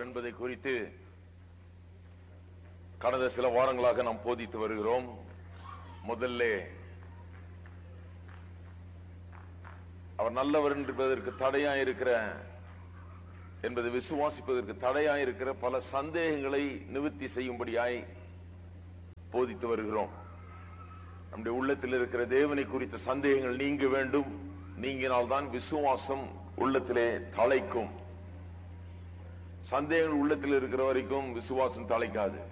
என்பதை குறித்து கடந்த சில வாரங்களாக நாம் போதித்து வருகிறோம் முதல்ல அவர் நல்லவர் என்பதற்கு தடையா இருக்கிற என்பதை விசுவாசிப்பதற்கு தடையா இருக்கிற பல சந்தேகங்களை நிவர்த்தி செய்யும்படியாய் போதித்து வருகிறோம் நம்முடைய உள்ளத்தில் இருக்கிற தேவனை குறித்த சந்தேகங்கள் நீங்க வேண்டும் நீங்கினால்தான் விசுவாசம் உள்ளத்திலே தலைக்கும் சந்தேகங்கள் உள்ளத்தில் இருக்கிற வரைக்கும் விசுவாசம் தலைக்காது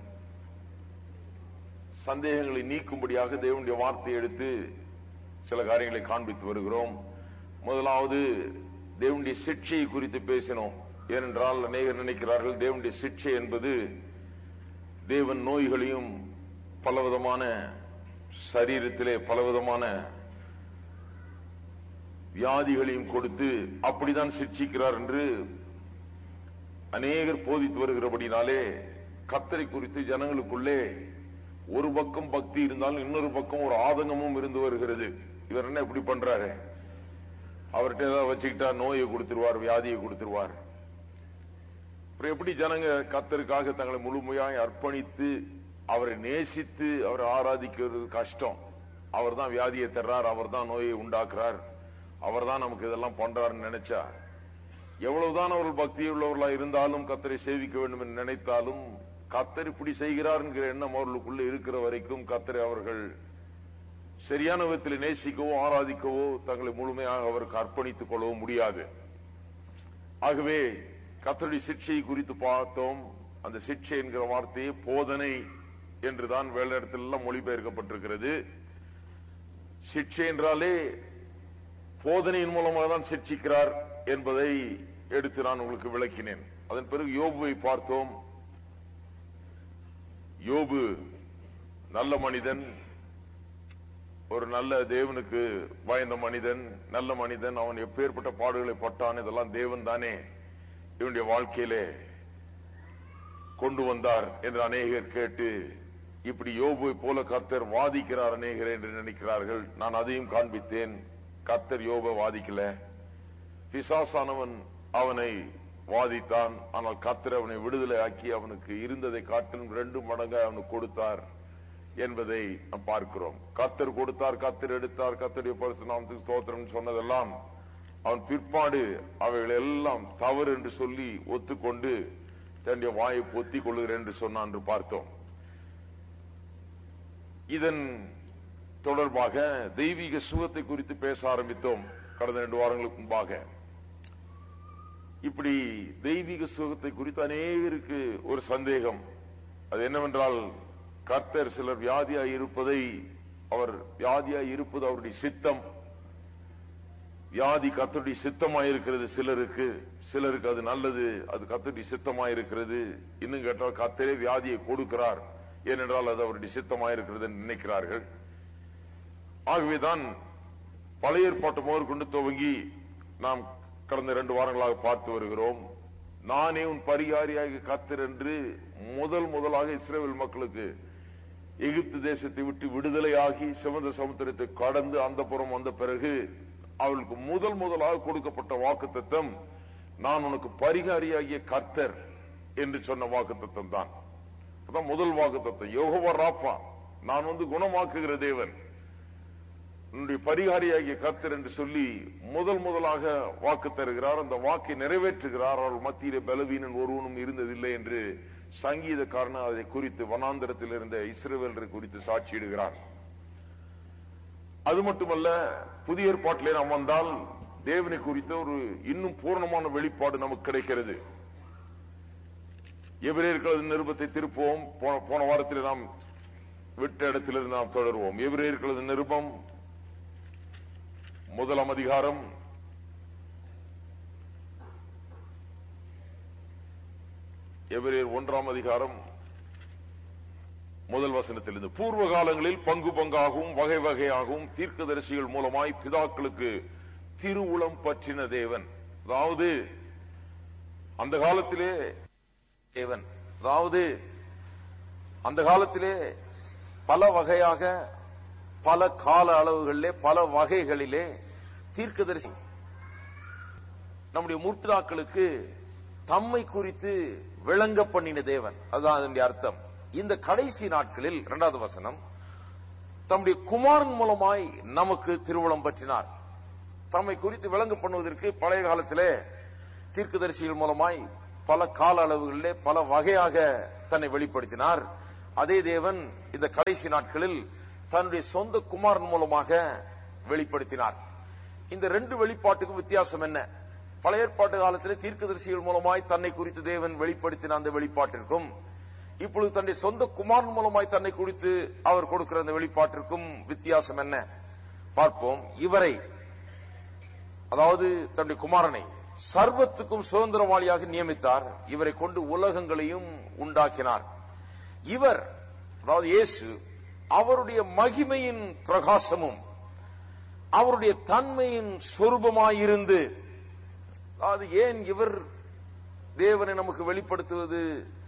சந்தேகங்களை நீக்கும்படியாக தேவனுடைய வார்த்தை எடுத்து சில காரியங்களை காண்பித்து வருகிறோம் முதலாவது தேவனுடைய சிக்ஷையை குறித்து பேசினோம் ஏனென்றால் அநேகர் நினைக்கிறார்கள் தேவனுடைய சிக்ஷை என்பது தேவன் நோய்களையும் பலவிதமான சரீரத்திலே பலவிதமான வியாதிகளையும் கொடுத்து அப்படிதான் சிக்ஷிக்கிறார் என்று அநேகர் போதித்து வருகிறபடினாலே கத்தரை குறித்து ஜனங்களுக்குள்ளே ஒரு பக்கம் பக்தி இருந்தாலும் இன்னொரு பக்கம் ஒரு ஆதங்கமும் இருந்து வருகிறது இவர் என்ன இப்படி பண்றாரு அவர்கிட்ட ஏதாவது வச்சுக்கிட்டா நோயை கொடுத்துருவார் வியாதியை கொடுத்துருவார் அப்புறம் எப்படி ஜனங்க கத்தருக்காக தங்களை முழுமையாய் அர்ப்பணித்து அவரை நேசித்து அவரை ஆராதிக்கிறது கஷ்டம் அவர் தான் வியாதியை தர்றார் அவர் தான் நோயை உண்டாக்குறார் அவர் தான் நமக்கு இதெல்லாம் பண்றாருன்னு நினைச்சா எவ்வளவுதான் அவர்கள் பக்தி உள்ளவர்களா இருந்தாலும் கத்தரை சேவிக்க வேண்டும் என்று நினைத்தாலும் கத்தர் இப்படி செய்கிறார் என்கிற எண்ணம் அவர்களுக்குள்ள இருக்கிற வரைக்கும் கத்தரை அவர்கள் சரியான விதத்தில் நேசிக்கவோ ஆராதிக்கவோ தங்களை முழுமையாக அவருக்கு அர்ப்பணித்துக் கொள்ளவோ முடியாது ஆகவே கத்தருடைய சிக்ஷையை குறித்து பார்த்தோம் அந்த சிக்ஷை என்கிற வார்த்தையை போதனை என்றுதான் வேலை இடத்துல எல்லாம் மொழிபெயர்க்கப்பட்டிருக்கிறது சிக்ஷை என்றாலே போதனையின் மூலமாக தான் சிக்ஷிக்கிறார் என்பதை எடுத்து நான் உங்களுக்கு விளக்கினேன் அதன் பிறகு யோபுவை பார்த்தோம் யோபு நல்ல மனிதன் ஒரு நல்ல தேவனுக்கு பயந்த மனிதன் நல்ல மனிதன் அவன் எப்பேற்பட்ட பாடுகளை பட்டான் இதெல்லாம் தேவன் தானே இவனுடைய வாழ்க்கையிலே கொண்டு வந்தார் என்று அநேகர் கேட்டு இப்படி யோபுவை போல கர்த்தர் வாதிக்கிறார் அநேகர் என்று நினைக்கிறார்கள் நான் அதையும் காண்பித்தேன் கர்த்தர் யோப வாதிக்கல பிசாசானவன் அவனை வாதித்தான் ஆனால் கர்த்தர் அவனை விடுதலை ஆக்கி அவனுக்கு இருந்ததை காட்டிலும் ரெண்டு மடங்கு அவனுக்கு கொடுத்தார் என்பதை நாம் பார்க்கிறோம் கர்த்தர் கொடுத்தார் கர்த்தர் எடுத்தார் கர்த்தருடைய பரிசுநாமத்துக்கு ஸ்தோத்திரம் சொன்னதெல்லாம் அவன் பிற்பாடு அவைகள் எல்லாம் தவறு என்று சொல்லி ஒத்துக்கொண்டு தன்னுடைய வாயை பொத்திக் கொள்ளுகிறேன் என்று சொன்னான் என்று பார்த்தோம் இதன் தொடர்பாக தெய்வீக சுகத்தை குறித்து பேச ஆரம்பித்தோம் கடந்த ரெண்டு வாரங்களுக்கு முன்பாக இப்படி தெய்வீக சுகத்தை குறித்து அநேகருக்கு ஒரு சந்தேகம் அது என்னவென்றால் கர்த்தர் சிலர் வியாதியாய் இருப்பதை அவர் வியாதியாய் இருப்பது அவருடைய சித்தம் வியாதி கத்தருடைய சித்தமாயிருக்கிறது சிலருக்கு சிலருக்கு அது நல்லது அது கத்தருடைய சித்தமாயிருக்கிறது இன்னும் கேட்டால் கத்தரே வியாதியை கொடுக்கிறார் ஏனென்றால் அது அவருடைய சித்தமாயிருக்கிறது என்று நினைக்கிறார்கள் ஆகவேதான் பழைய ஏற்பாட்டு முதற்கொண்டு துவங்கி நாம் கடந்த இரண்டு வாரங்களாக பார்த்து வருகிறோம் நானே உன் பரிகாரியாக கத்தர் என்று முதல் முதலாக இஸ்ரேல் மக்களுக்கு எகிப்து தேசத்தை விட்டு விடுதலையாகி சிவந்த சமுத்திரத்தை கடந்து அந்த புறம் வந்த பிறகு அவளுக்கு முதல் முதலாக கொடுக்கப்பட்ட வாக்கு நான் உனக்கு பரிகாரியாகிய கர்த்தர் என்று சொன்ன வாக்கு தான் அதான் முதல் வாக்கு தத்துவம் யோகவா ராஃபா நான் வந்து குணமாக்குகிற தேவன் உன்னுடைய பரிகாரியாகிய கர்த்தர் என்று சொல்லி முதல் முதலாக வாக்கு தருகிறார் அந்த வாக்கை நிறைவேற்றுகிறார் அவர்கள் மத்தியிலே பலவீனன் ஒருவனும் இருந்ததில்லை என்று சங்கீதக்காரன் அதை குறித்து வனாந்தரத்தில் இருந்த இஸ்ரேவேலரை குறித்து சாட்சியிடுகிறார் அது மட்டுமல்ல புதிய ஏற்பாட்டிலே நாம் வந்தால் தேவனை குறித்த ஒரு இன்னும் பூர்ணமான வெளிப்பாடு நமக்கு கிடைக்கிறது எபிரேயர்களது நிருபத்தை திருப்புவோம் போன- போன வாரத்தில் நாம் விட்ட இடத்திலிருந்து நாம் தொடருவோம் எபிரேயர்களது நிருபம் முதலாம் அதிகாரம் எபிரேயர் ஒன்றாம் அதிகாரம் முதல் வசனத்திலிருந்து பூர்வ காலங்களில் பங்கு பங்காகவும் வகை வகையாகவும் தீர்க்கதரிசிகள் மூலமாய் பிதாக்களுக்கு திருவுளம் பற்றின தேவன் அதாவது அந்த காலத்திலே தேவன் அதாவது அந்த காலத்திலே பல வகையாக பல கால அளவுகளிலே பல வகைகளிலே தீர்க்கதரிசி நம்முடைய முற்பிதாக்களுக்கு தம்மை குறித்து விளங்க பண்ணின தேவன் அதுதான் அதனுடைய அர்த்தம் இந்த கடைசி நாட்களில் இரண்டாவது வசனம் தம்முடைய குமாரன் மூலமாய் நமக்கு திருவுளம் பற்றினார் தம்மை குறித்து விளங்க பண்ணுவதற்கு பழைய காலத்திலே தீர்க்கதரிசிகள் மூலமாய் பல கால அளவுகளிலே பல வகையாக தன்னை வெளிப்படுத்தினார் அதே தேவன் இந்த கடைசி நாட்களில் தன்னுடைய சொந்த குமாரன் மூலமாக வெளிப்படுத்தினார் இந்த ரெண்டு வெளிப்பாட்டுக்கும் வித்தியாசம் என்ன பழைய ஏற்பாட்டு காலத்திலே தீர்க்கதரிசிகள் மூலமாய் தன்னை குறித்து தேவன் வெளிப்படுத்தின அந்த வெளிப்பாட்டிற்கும் இப்பொழுது தன்னுடைய சொந்த குமாரன் மூலமாய் தன்னை குறித்து அவர் கொடுக்கிற அந்த வெளிப்பாட்டிற்கும் வித்தியாசம் என்ன பார்ப்போம் இவரை அதாவது தன்னுடைய குமாரனை சர்வத்துக்கும் சுதந்திரவாளியாக நியமித்தார் இவரை கொண்டு உலகங்களையும் உண்டாக்கினார் இவர் அதாவது இயேசு அவருடைய மகிமையின் பிரகாசமும் அவருடைய தன்மையின் சொரூபமாயிருந்து அதாவது ஏன் இவர் தேவனை நமக்கு வெளிப்படுத்துவது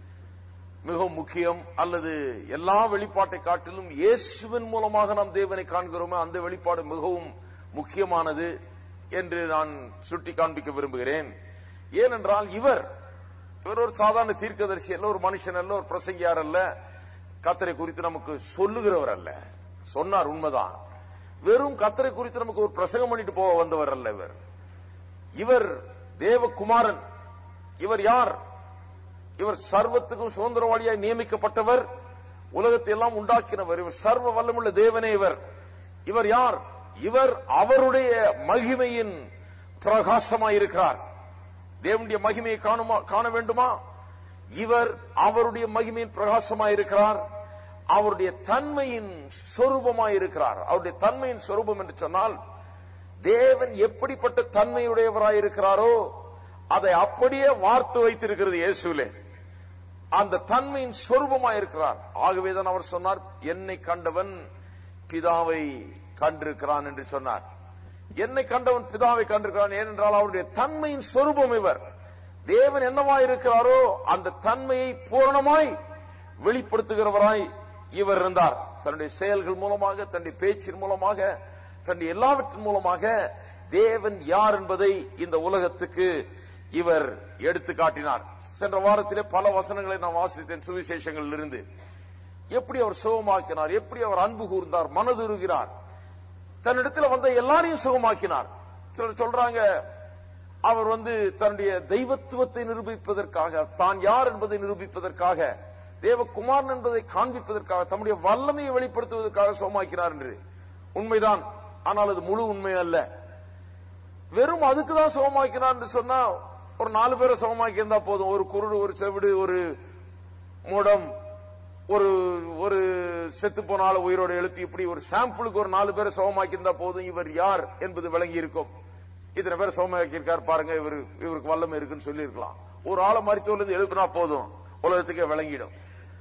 மிகவும் முக்கியம் அல்லது எல்லா வெளிப்பாட்டை காட்டிலும் இயேசுவின் மூலமாக நாம் தேவனை காண்கிறோமோ அந்த வெளிப்பாடு மிகவும் முக்கியமானது என்று நான் சுட்டி காண்பிக்க விரும்புகிறேன் ஏனென்றால் இவர் இவர் ஒரு சாதாரண தீர்க்கதரிசி அல்ல ஒரு மனுஷன் அல்ல ஒரு பிரசங்கியார் அல்ல கத்தரை குறித்து நமக்கு சொல்லுகிறவர் அல்ல சொன்னார் உண்மைதான் வெறும் கத்தரை குறித்து நமக்கு ஒரு பிரசங்கம் பண்ணிட்டு போக வந்தவர் அல்ல இவர் இவர் தேவகுமாரன் இவர் யார் இவர் சர்வத்துக்கும் சுதந்திரவாளியாய் நியமிக்கப்பட்டவர் உலகத்தை எல்லாம் உண்டாக்கினவர் இவர் சர்வ வல்லமுள்ள தேவனே இவர் இவர் யார் இவர் அவருடைய மகிமையின் பிரகாசமாய் இருக்கிறார் தேவனுடைய மகிமையை காணுமா காண வேண்டுமா இவர் அவருடைய மகிமையின் பிரகாசமாய் இருக்கிறார் அவருடைய தன்மையின் சொரூபமாய் இருக்கிறார் அவருடைய தன்மையின் சொரூபம் என்று சொன்னால் தேவன் எப்படிப்பட்ட தன்மையுடையவராய் இருக்கிறாரோ அதை அப்படியே வார்த்து வைத்திருக்கிறது இயேசுலே அந்த தன்மையின் சொரூபமாய் இருக்கிறார் ஆகவேதான் அவர் சொன்னார் என்னை கண்டவன் பிதாவை கண்டிருக்கிறான் என்று சொன்னார் என்னை கண்டவன் பிதாவை கண்டிருக்கிறான் ஏனென்றால் அவருடைய தன்மையின் சொரூபம் இவர் தேவன் என்னவாய் இருக்கிறாரோ அந்த தன்மையை பூரணமாய் வெளிப்படுத்துகிறவராய் இவர் இருந்தார் தன்னுடைய செயல்கள் மூலமாக தன்னுடைய பேச்சின் மூலமாக தன்னுடைய எல்லாவற்றின் மூலமாக தேவன் யார் என்பதை இந்த உலகத்துக்கு இவர் எடுத்து காட்டினார் சென்ற வாரத்திலே பல வசனங்களை நான் வாசித்தேன் சுவிசேஷங்களில் இருந்து எப்படி அவர் சுகமாக்கினார் எப்படி அவர் அன்பு கூர்ந்தார் மனதுருகிறார் தன்னிடத்துல வந்த எல்லாரையும் சுகமாக்கினார் சிலர் சொல்றாங்க அவர் வந்து தன்னுடைய தெய்வத்துவத்தை நிரூபிப்பதற்காக தான் யார் என்பதை நிரூபிப்பதற்காக தேவகுமாரன் என்பதை காண்பிப்பதற்காக தம்முடைய வல்லமையை வெளிப்படுத்துவதற்காக சுகமாக்கினார் என்று உண்மைதான் ஆனால் அது முழு உண்மை அல்ல வெறும் அதுக்கு தான் சுகமாக்கினார் என்று சொன்னா ஒரு நாலு பேரை சுகமாக்கி இருந்தா போதும் ஒரு குருடு ஒரு செவிடு ஒரு மூடம் ஒரு ஒரு செத்து போனால உயிரோடு எழுப்பி இப்படி ஒரு சாம்பிளுக்கு ஒரு நாலு பேரை சுகமாக்கி இருந்தா போதும் இவர் யார் என்பது விளங்கி இருக்கும் இத்தனை பேர் சுகமாக்கி இருக்கார் பாருங்க இவர் இவருக்கு வல்லமை இருக்குன்னு சொல்லி இருக்கலாம் ஒரு ஆளை மருத்துவர்ல இருந்து எழுப்பினா போதும் உலகத்துக்கே விளங்கிடும்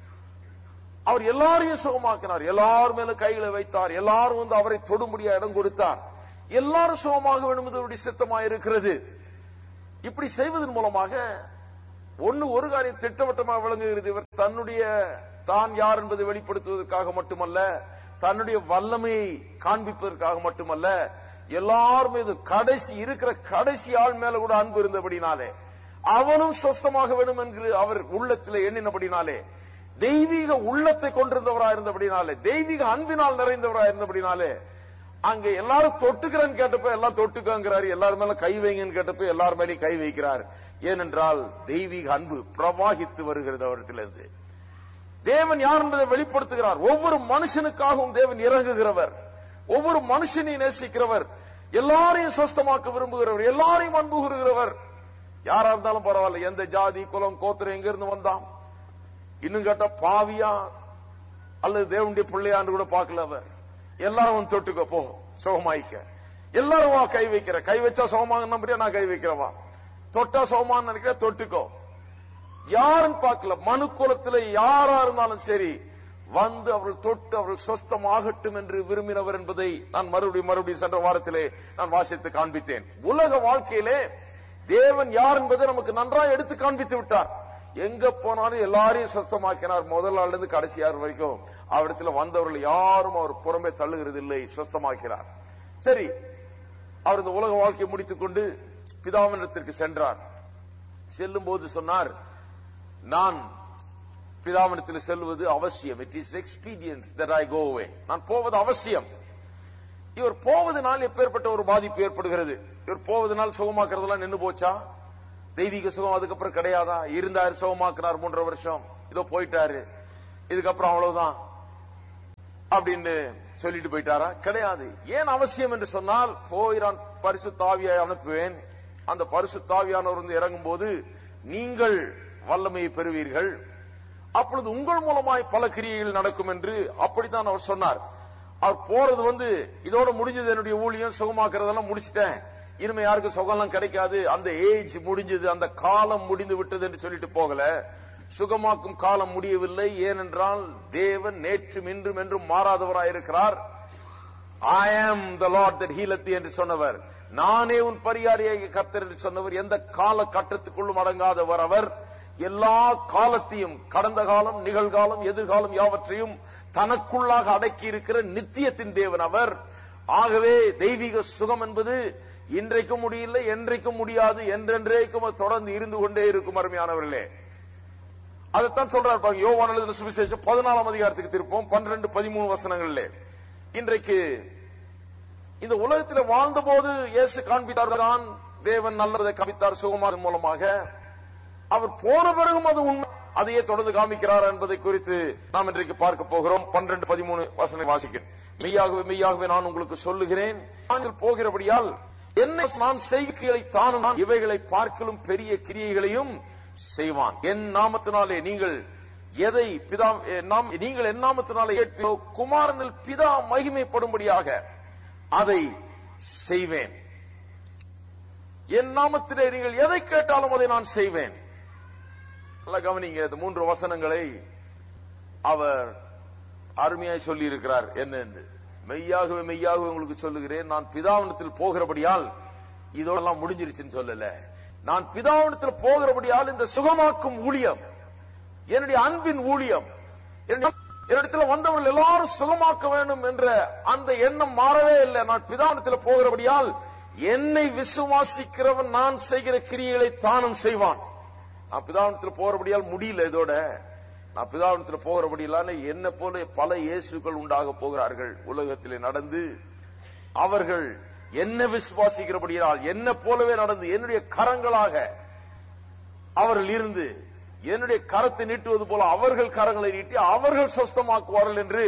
அவர் எல்லாரையும் சுகமாக்கினார் எல்லார் மேலும் கைகளை வைத்தார் எல்லாரும் வந்து அவரை தொடும்படியா இடம் கொடுத்தார் எல்லாரும் சுகமாக வேண்டும் என்று அவருடைய சித்தமாக இருக்கிறது இப்படி செய்வதன் மூலமாக ஒண்ணு ஒரு காரியம் திட்டவட்டமாக விளங்குகிறது இவர் தன்னுடைய தான் யார் என்பதை வெளிப்படுத்துவதற்காக மட்டுமல்ல தன்னுடைய வல்லமையை காண்பிப்பதற்காக மட்டுமல்ல எல்லார் மீது கடைசி இருக்கிற கடைசி ஆள் மேல கூட அன்பு இருந்தபடினாலே அவனும் சொஸ்தமாக வேண்டும் என்று அவர் உள்ளத்தில் எண்ணினபடினாலே தெய்வீக உள்ளத்தை கொண்டிருந்தவராக இருந்தபடினாலே தெய்வீக அன்பினால் நிறைந்தவராக இருந்தபடினாலே அங்க எல்லாரும் தொட்டுக்கிறேன்னு கேட்டப்ப எல்லாம் தொட்டுக்கங்கிறாரு எல்லாரும் மேல கை வைங்கன்னு கேட்டப்ப எல்லார் மேலேயும் கை வைக்கிறார் ஏனென்றால் தெய்வீக அன்பு பிரவாகித்து வருகிறது அவரிடத்திலிருந்து தேவன் யார் என்பதை வெளிப்படுத்துகிறார் ஒவ்வொரு மனுஷனுக்காகவும் தேவன் இறங்குகிறவர் ஒவ்வொரு மனுஷனையும் நேசிக்கிறவர் எல்லாரையும் சொஸ்தமாக்க விரும்புகிறவர் எல்லாரையும் அன்பு கூறுகிறவர் யாரா இருந்தாலும் பரவாயில்ல எந்த ஜாதி குலம் கோத்திரம் எங்க இருந்து வந்தான் இன்னும் கேட்டா பாவியா அல்லது தேவனுடைய பிள்ளையான்னு கூட பார்க்கல அவர் எல்லாரும் வந்து தொட்டுக்க போ சுகமாயிக்க எல்லாரும் வா கை வைக்கிற கை வச்சா சுகமாக நம்புறியா நான் கை வைக்கிறவா தொட்டா சுகமான்னு நினைக்கிற தொட்டுக்கோ யாரும் பார்க்கல மனு குலத்துல யாரா இருந்தாலும் சரி வந்து அவர்கள் தொட்டு அவர்கள் சொஸ்தமாகட்டும் என்று விரும்பினவர் என்பதை நான் மறுபடியும் மறுபடியும் சென்ற வாரத்திலே நான் வாசித்து காண்பித்தேன் உலக வாழ்க்கையிலே தேவன் யார் என்பதை நமக்கு நன்றாக எடுத்து காண்பித்து விட்டார் எங்க போனாலும் எல்லாரையும் சொஸ்தமாக்கினார் முதல் நாள்ல இருந்து கடைசி யார் வரைக்கும் அவரிடத்துல வந்தவர்கள் யாரும் அவர் புறம்பே தள்ளுகிறது இல்லை சொஸ்தமாக்கிறார் சரி அவர் இந்த உலக வாழ்க்கையை முடித்துக் கொண்டு பிதாவினிடத்திற்கு சென்றார் செல்லும் போது சொன்னார் நான் பிதாவினத்தில் செல்வது அவசியம் it is experience that I go away நான் போவது அவசியம் இவர் போவதனால் எப்பேற்பட்ட ஒரு பாதிப்பு ஏற்படுகிறது இவர் போவதனால் சுகமாக்குறதெல்லாம் நின்னு போச்சா தெய்வீக சுகம் அதுக்கப்புறம் கிடையாதா இருந்தாரு சுகமாக்குனார் மூன்றரை வருஷம் இதோ போயிட்டாரு இதுக்கப்புறம் அவ்வளவுதான் அப்படின்னு சொல்லிட்டு போயிட்டாரா கிடையாது ஏன் அவசியம் என்று சொன்னால் போய் நான் பரிசு தாவியை அனுப்புவேன் அந்த பரிசு தாவியானவர் வந்து இறங்கும் போது நீங்கள் வல்லமையை பெறுவீர்கள் அப்பொழுது உங்கள் மூலமாய் பல கிரியைகள் நடக்கும் என்று அப்படித்தான் அவர் சொன்னார் அவர் போறது வந்து இதோட முடிஞ்சது என்னுடைய ஊழியம் சுகமாக்குறதெல்லாம் முடிச்சிட்டேன் இனிமே யாருக்கும் சுகம்லாம் கிடைக்காது அந்த ஏஜ் முடிஞ்சது அந்த காலம் முடிந்து விட்டது என்று சொல்லிட்டு போகல சுகமாக்கும் காலம் முடியவில்லை ஏனென்றால் தேவன் நேற்றும் இன்றும் என்றும் மாறாதவராயிருக்கிறார் ஐ ஆம் த லார்ட் தட் ஹீலத்தி என்று சொன்னவர் நானே உன் பரிகாரியாக கர்த்தர் என்று சொன்னவர் எந்த கால கட்டத்துக்குள்ளும் அடங்காதவர் அவர் எல்லா காலத்தையும் கடந்த காலம் நிகழ்காலம் எதிர்காலம் யாவற்றையும் தனக்குள்ளாக அடக்கி இருக்கிற நித்தியத்தின் தேவன் அவர் ஆகவே தெய்வீக சுகம் என்பது இன்றைக்கும் முடியல என்றைக்கும் முடியாது என்றென்றைக்கும் அது தொடர்ந்து இருந்து கொண்டே இருக்கும் அருமையானவர்களே அதைத்தான் சொல்றார் பாருங்க யோவான் எழுதின சுவிசேஷம் பதினாலாம் அதிகாரத்துக்கு திருப்போம் பன்னிரண்டு பதிமூணு வசனங்களிலே இன்றைக்கு இந்த உலகத்தில் வாழ்ந்த போது இயேசு காண்பித்தார் தான் தேவன் நல்லதை காமித்தார் சுகுமாரின் மூலமாக அவர் போன பிறகும் அது உண்மை அதையே தொடர்ந்து காமிக்கிறார் என்பதை குறித்து நாம் இன்றைக்கு பார்க்க போகிறோம் பன்னிரண்டு பதிமூணு வசனம் வாசிக்கிறேன் மெய்யாகவே மெய்யாகவே நான் உங்களுக்கு சொல்லுகிறேன் நாங்கள் போகிறபடியால் என்ன நான் செய்கைகளை தானும் நான் இவைகளை பார்க்கலும் பெரிய கிரியைகளையும் செய்வான் என் நாமத்தினாலே நீங்கள் எதை பிதா எ, நாம் நீங்கள் என் நாமத்தினாலே கேட்பீரோ குமாரனில் பிதா மகிமைப்படும்படியாக அதை செய்வேன் என் நாமத்திலே நீங்கள் எதை கேட்டாலும் அதை நான் செய்வேன் நல்லா கவனிங்க இந்த மூன்று வசனங்களை அவர் அருமையாய் சொல்லி இருக்கிறார் என்னன்னு மெய்யாகவே மெய்யாகவே உங்களுக்கு சொல்லுகிறேன் நான் பிதாவினத்தில் போகிறபடியால் இதோடெல்லாம் முடிஞ்சிருச்சுன்னு சொல்லல நான் பிதாவினத்தில் போகிறபடியால் இந்த சுகமாக்கும் ஊழியம் என்னுடைய அன்பின் ஊழியம் என்னுடைய- என்னிடத்துல வந்தவர்கள் எல்லாரும் சுகமாக்க வேண்டும் என்ற அந்த எண்ணம் மாறவே இல்லை நான் பிதாவினத்தில் போகிறபடியால் என்னை விசுவாசிக்கிறவன் நான் செய்கிற கிரியைகளை தானும் செய்வான் நான் பிதாவினத்தில் போறபடியால் முடியல இதோட நான் பிதாவினத்தில் போகிறபடியால் என்ன போல பல இயேசுக்கள் உண்டாக போகிறார்கள் உலகத்திலே நடந்து அவர்கள் என்ன விசுவாசிக்கிறபடியால் என்ன போலவே நடந்து என்னுடைய கரங்களாக அவர்கள் இருந்து என்னுடைய கரத்தை நீட்டுவது போல அவர்கள் கரங்களை நீட்டி அவர்கள் சொஸ்தமாக்குவார்கள் என்று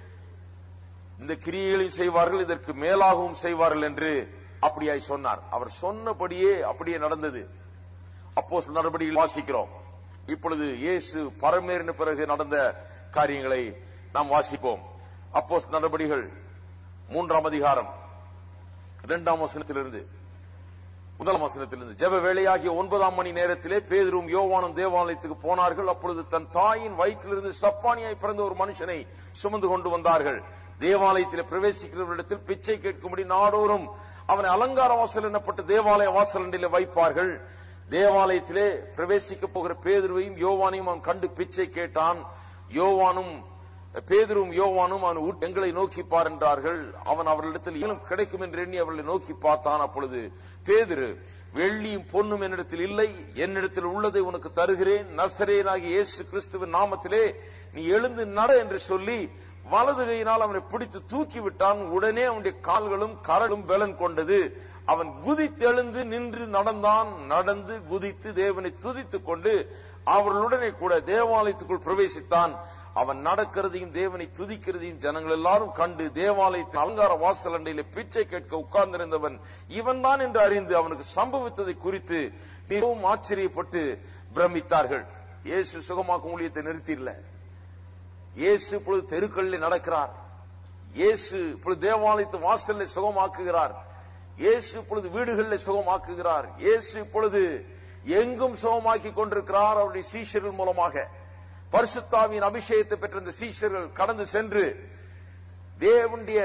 இந்த கிரியைகளையும் செய்வார்கள் இதற்கு மேலாகவும் செய்வார்கள் என்று அப்படியாய் சொன்னார் அவர் சொன்னபடியே அப்படியே நடந்தது அப்போ நடவடிக்கைகள் வாசிக்கிறோம் இப்பொழுது இயேசு பரமேறின பிறகு நடந்த காரியங்களை நாம் வாசிப்போம் அப்போ நடவடிக்கைகள் மூன்றாம் அதிகாரம் இரண்டாம் வசனத்திலிருந்து முதலாம் வசனத்திலிருந்து ஜெப வேளையாகிய ஒன்பதாம் மணி நேரத்திலே பேதரும் யோவானும் தேவாலயத்துக்கு போனார்கள் அப்பொழுது தன் தாயின் வயிற்றிலிருந்து சப்பானியாய் பிறந்த ஒரு மனுஷனை சுமந்து கொண்டு வந்தார்கள் தேவாலயத்தில் பிரவேசிக்கிறவரிடத்தில் பிச்சை கேட்கும்படி நாடோறும் அவனை அலங்கார வாசல் எனப்பட்ட தேவாலய வாசல் ஒன்றிலே வைப்பார்கள் தேவாலயத்திலே பிரவேசிக்க போகிற பேதுருவையும் யோவானையும் அவன் கண்டு பிச்சை கேட்டான் யோவானும் பேதுரும் யோவானும் அவன் உட்- எங்களை நோக்கி பார் என்றார்கள் அவன் அவர்களிடத்தில் ஏனும் கிடைக்கும் என்று எண்ணி அவர்களை நோக்கி பார்த்தான் அப்பொழுது பேதுரு வெள்ளியும் பொன்னும் என்னிடத்தில் இல்லை என்னிடத்தில் உள்ளதை உனக்கு தருகிறேன் நசரேனாகிய இயேசு கிறிஸ்துவின் நாமத்திலே நீ எழுந்து நட என்று சொல்லி வலது கையினால் அவனை பிடித்து தூக்கி விட்டான் உடனே அவனுடைய கால்களும் கரலும் பலன் கொண்டது அவன் குதித்தெழுந்து நின்று நடந்தான் நடந்து குதித்து தேவனை துதித்துக் கொண்டு அவர்களுடனே கூட தேவாலயத்துக்குள் பிரவேசித்தான் அவன் நடக்கிறதையும் தேவனை துதிக்கிறதையும் ஜனங்கள் எல்லாரும் கண்டு தேவாலயத்தின் அலங்கார வாசல் அண்டையிலே பிச்சை கேட்க உட்கார்ந்திருந்தவன் இவன் தான் என்று அறிந்து அவனுக்கு சம்பவித்ததை குறித்து மிகவும் ஆச்சரியப்பட்டு பிரமித்தார்கள் இயேசு சுகமாக்கும் ஊழியத்தை நிறுத்திடல இயேசு இப்பொழுது தெருக்களில் நடக்கிறார் இயேசு இப்பொழுது தேவாலயத்து வாசல்ல சுகமாக்குகிறார் இயேசு இப்பொழுது வீடுகளில் சுகமாக்குகிறார் இயேசு இப்பொழுது எங்கும் சுகமாக்கி கொண்டிருக்கிறார் அவருடைய சீஷர்கள் மூலமாக பரிசுத்தாவின் அபிஷேகத்தை பெற்ற இந்த சீஷர்கள் கடந்து சென்று தேவனுடைய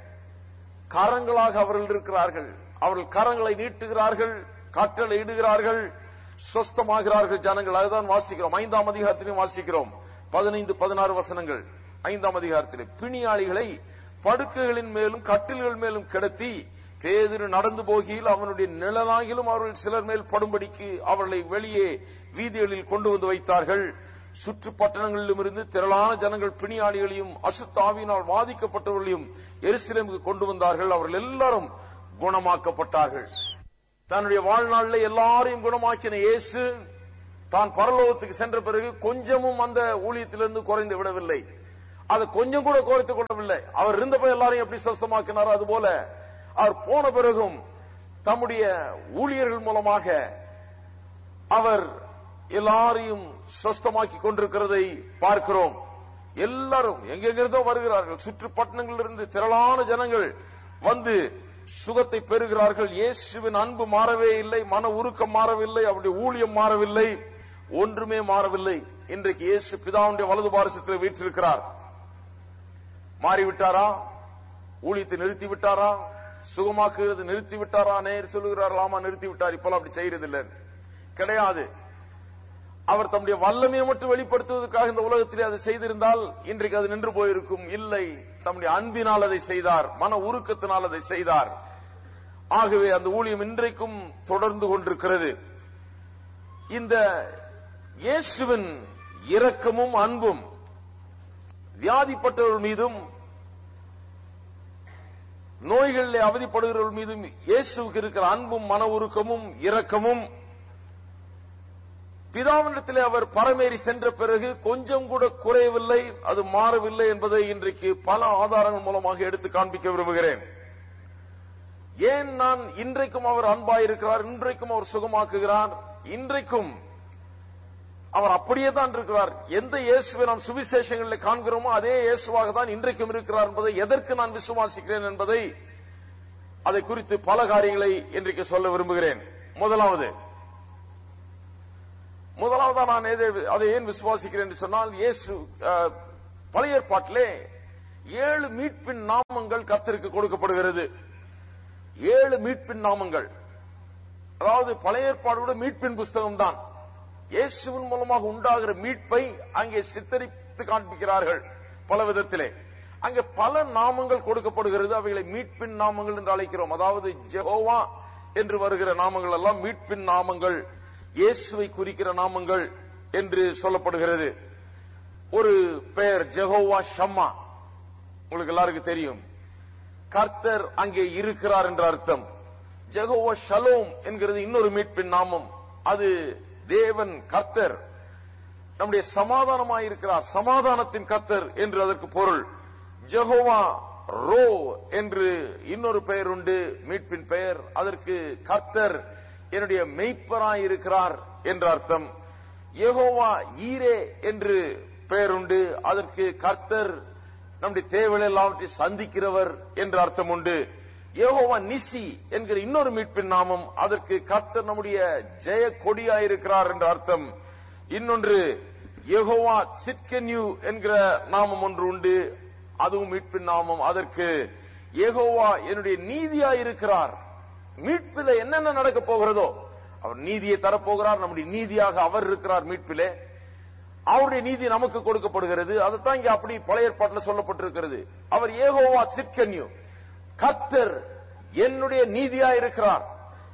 கரங்களாக அவர்கள் இருக்கிறார்கள் அவர்கள் கரங்களை நீட்டுகிறார்கள் கட்டளை இடுகிறார்கள் சொஸ்தமாகிறார்கள் ஜனங்கள் அதுதான் வாசிக்கிறோம் ஐந்தாம் அதிகாரத்திலையும் வாசிக்கிறோம் பதினைந்து பதினாறு வசனங்கள் ஐந்தாம் அதிகாரத்திலே பிணியாளிகளை படுக்கைகளின் மேலும் கட்டில்கள் மேலும் கிடத்தி பேதுரு நடந்து போகையில் அவனுடைய நிழலாகிலும் அவர்கள் சிலர் மேல் படும்படிக்கு அவர்களை வெளியே வீதிகளில் கொண்டு வந்து வைத்தார்கள் சுற்று பட்டணங்களிலும் இருந்து திரளான ஜனங்கள் பிணியாளிகளையும் அசுத்தாவினால் பாதிக்கப்பட்டவர்களையும் எருசலேமுக்கு கொண்டு வந்தார்கள் அவர்கள் எல்லாரும் குணமாக்கப்பட்டார்கள் தன்னுடைய வாழ்நாளில் எல்லாரையும் குணமாக்கின இயேசு தான் பரலோகத்துக்கு சென்ற பிறகு கொஞ்சமும் அந்த ஊழியத்திலிருந்து குறைந்து விடவில்லை அதை கொஞ்சம் கூட குறைத்துக் கொள்ளவில்லை அவர் இருந்தப்ப எல்லாரையும் எப்படி சொஸ்தமாக்கினாரோ அது போல அவர் போன பிறகும் தம்முடைய ஊழியர்கள் மூலமாக அவர் எல்லாரையும் சொஸ்தமாக்கி கொண்டிருக்கிறதை பார்க்கிறோம் எல்லாரும் எங்கெங்கிருந்தோ வருகிறார்கள் சுற்றுப்பட்டணங்களிலிருந்து திரளான ஜனங்கள் வந்து சுகத்தை பெறுகிறார்கள் இயேசுவின் அன்பு மாறவே இல்லை மன உருக்கம் மாறவில்லை அவருடைய ஊழியம் மாறவில்லை ஒன்றுமே மாறவில்லை இன்றைக்கு இயேசு பிதாவுடைய வலது பாரசத்தில் வீற்றிருக்கிறார் மாறிவிட்டாரா ஊழியத்தை நிறுத்தி விட்டாரா சுகமாக்குகிறது நிறுத்தி விட்டாரா நேர் சொல்லுகிறார் ஆமா நிறுத்தி விட்டார் இப்பெல்லாம் அப்படி செய்யறது இல்லை கிடையாது அவர் தம்முடைய வல்லமையை மட்டும் வெளிப்படுத்துவதற்காக இந்த உலகத்திலே அதை செய்திருந்தால் இன்றைக்கு அது நின்று போயிருக்கும் இல்லை தம்முடைய அன்பினால் அதை செய்தார் மன உருக்கத்தினால் அதை செய்தார் ஆகவே அந்த ஊழியம் இன்றைக்கும் தொடர்ந்து கொண்டிருக்கிறது இந்த இயேசுவின் இரக்கமும் அன்பும் வியாதிப்பட்டவர்கள் மீதும் நோய்களிலே அவதிப்படுகிறவர்கள் மீதும் இயேசுவுக்கு இருக்கிற அன்பும் மன உருக்கமும் இரக்கமும் பிதாவினிடத்திலே அவர் பரமேறி சென்ற பிறகு கொஞ்சம் கூட குறையவில்லை அது மாறவில்லை என்பதை இன்றைக்கு பல ஆதாரங்கள் மூலமாக எடுத்து காண்பிக்க விரும்புகிறேன் ஏன் நான் இன்றைக்கும் அவர் அன்பாயிருக்கிறார் இன்றைக்கும் அவர் சுகமாக்குகிறார் இன்றைக்கும் அவர் அப்படியே தான் இருக்கிறார் எந்த இயேசுவை நாம் சுவிசேஷங்களில் காண்கிறோமோ அதே இயேசுவாக தான் இன்றைக்கும் இருக்கிறார் என்பதை எதற்கு நான் விசுவாசிக்கிறேன் என்பதை அதை குறித்து பல காரியங்களை இன்றைக்கு சொல்ல விரும்புகிறேன் முதலாவது முதலாவதா நான் எதை- அதை ஏன் விசுவாசிக்கிறேன் என்று சொன்னால் இயேசு அஹ், பழைய ஏற்பாட்டிலே ஏழு மீட்பின் நாமங்கள் கர்த்தருக்கு கொடுக்கப்படுகிறது ஏழு மீட்பின் நாமங்கள் அதாவது பழைய ஏற்பாடோட மீட்பின் புஸ்தகம் தான் இயேசுவின் மூலமாக உண்டாகிற மீட்பை அங்கே சித்தரித்து காண்பிக்கிறார்கள் பல விதத்திலே அங்கே பல நாமங்கள் கொடுக்கப்படுகிறது அவைகளை மீட்பின் நாமங்கள் என்று அழைக்கிறோம் அதாவது ஜெகோவா என்று வருகிற நாமங்கள் எல்லாம் மீட்பின் நாமங்கள் இயேசுவை குறிக்கிற நாமங்கள் என்று சொல்லப்படுகிறது ஒரு பெயர் ஜெகோவா ஷம்மா உங்களுக்கு எல்லாருக்கும் தெரியும் கர்த்தர் அங்கே இருக்கிறார் என்ற அர்த்தம் ஜெகோவா ஷலோம் என்கிறது இன்னொரு மீட்பின் நாமம் அது தேவன் கர்த்தர் நம்முடைய சமாதானமாய் இருக்கிறார் சமாதானத்தின் கர்த்தர் என்று அதற்கு பொருள் ஜெகோவா ரோ என்று இன்னொரு பெயர் உண்டு மீட்பின் பெயர் அதற்கு கர்த்தர் என்னுடைய மெய்ப்பராய் இருக்கிறார் என்ற அர்த்தம் யெகோவா ஈரே என்று பெயர் உண்டு அதற்கு கர்த்தர் நம்முடைய தேவைகள் எல்லாவற்றையும் சந்திக்கிறவர் என்ற அர்த்தம் உண்டு யெகோவா நிசி என்கிற இன்னொரு மீட்பின் நாமம் அதற்கு கர்த்தர் நம்முடைய ஜெய கொடியாயிருக்கிறார் என்ற அர்த்தம் இன்னொன்று யெகோவா சிட்கன்யூ என்கிற நாமம் ஒன்று உண்டு அதுவும் மீட்பின் நாமம் அதற்கு யெகோவா என்னுடைய நீதியாயிருக்கிறார் மீட்பில என்னென்ன நடக்க போகிறதோ அவர் நீதியை தரப்போகிறார் நம்முடைய நீதியாக அவர் இருக்கிறார் மீட்பிலே அவருடைய நீதி நமக்கு கொடுக்கப்படுகிறது அதுதான் இங்க அப்படி பழைய ஏற்பாட்டில் சொல்லப்பட்டிருக்கிறது அவர் ஏகோவா சிற்கன்யூ கர்த்தர் என்னுடைய நீதியா இருக்கிறார்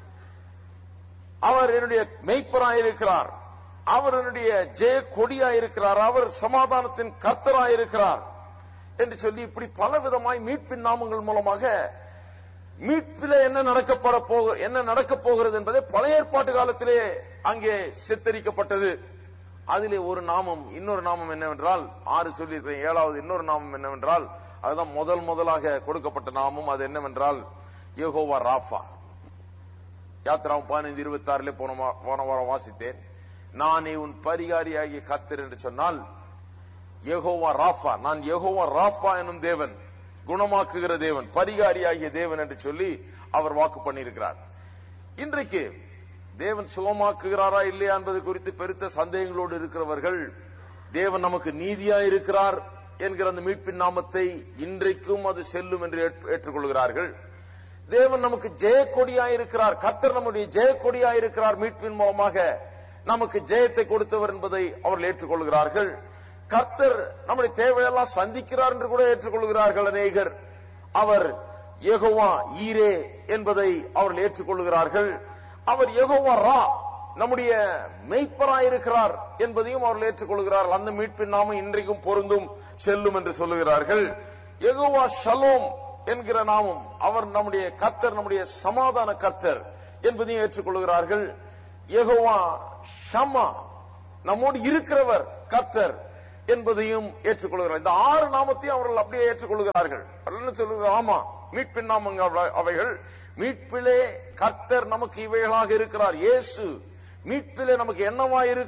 அவர் என்னுடைய மெய்ப்பராய் இருக்கிறார் அவர் என்னுடைய ஜெய கொடியா இருக்கிறார் அவர் சமாதானத்தின் கர்த்தராய் இருக்கிறார் என்று சொல்லி இப்படி பல விதமாய் மீட்பின் நாமங்கள் மூலமாக மீட்பில என்ன நடக்கப்பட போக என்ன நடக்க போகிறது என்பதை பழைய ஏற்பாட்டு காலத்திலே அங்கே சித்தரிக்கப்பட்டது அதிலே ஒரு நாமம் இன்னொரு நாமம் என்னவென்றால் ஆறு சொல்லியிருக்கிறேன் ஏழாவது இன்னொரு நாமம் என்னவென்றால் அதுதான் முதல் முதலாக கொடுக்கப்பட்ட நாமம் அது என்னவென்றால் யெகோவா ராஃபா யாத்திராவும் பதினைந்து இருபத்தி ஆறுல போன வா- போன வாரம் வாசித்தேன் நானே உன் பரிகாரியாகிய கர்த்தர் என்று சொன்னால் யெகோவா ராஃபா நான் யெகோவா ராஃபா எனும் தேவன் குணமாக்குகிற தேவன் பரிகாரியாகிய தேவன் என்று சொல்லி அவர் வாக்கு பண்ணியிருக்கிறார் இன்றைக்கு தேவன் சுகமாக்குகிறாரா இல்லையா என்பது குறித்து பெருத்த சந்தேகங்களோடு இருக்கிறவர்கள் தேவன் நமக்கு நீதியா இருக்கிறார் என்கிற அந்த மீட்பின் நாமத்தை இன்றைக்கும் அது செல்லும் என்று ஏற்று- ஏற்றுக்கொள்கிறார்கள் தேவன் நமக்கு ஜெயக்கொடியா இருக்கிறார் கர்த்தர் நம்முடைய ஜெயக்கொடியா இருக்கிறார் மீட்பின் மூலமாக நமக்கு ஜெயத்தை கொடுத்தவர் என்பதை அவர்கள் ஏற்றுக்கொள்கிறார்கள் கர்த்தர் நம்முடைய தேவையெல்லாம் சந்திக்கிறார் என்று கூட ஏற்றுக்கொள்கிறார்கள் அநேகர் அவர் யெகோவா ஈரே என்பதை அவர்கள் ஏற்றுக்கொள்கிறார்கள் அவர் யெகோவா ரா நம்முடைய மெய்ப்பராயிருக்கிறார் என்பதையும் அவர்கள் ஏற்றுக்கொள்கிறார்கள் அந்த மீட்பின் நாமம் இன்றைக்கும் பொருந்தும் செல்லும் என்று சொல்லுகிறார்கள் யெகோவா ஷலோம் என்கிற நாமம் அவர் நம்முடைய கர்த்தர் நம்முடைய சமாதான கர்த்தர் என்பதையும் ஏற்றுக்கொள்கிறார்கள் யெகோவா ஷமா நம்மோடு இருக்கிறவர் கர்த்தர் என்பதையும் ஏற்றுக்கொள்கிறார் இந்த ஆறு நாமத்தையும் அவர்கள் அப்படியே ஏற்றுக்கொள்கிறார்கள் அவர்கள் என்ன சொல்லுகிறார் ஆமா மீட்பின் நாமங்க அவ- அவைகள் மீட்பிலே கர்த்தர் நமக்கு இவைகளாக இருக்கிறார் இயேசு மீட்பிலே நமக்கு என்னவா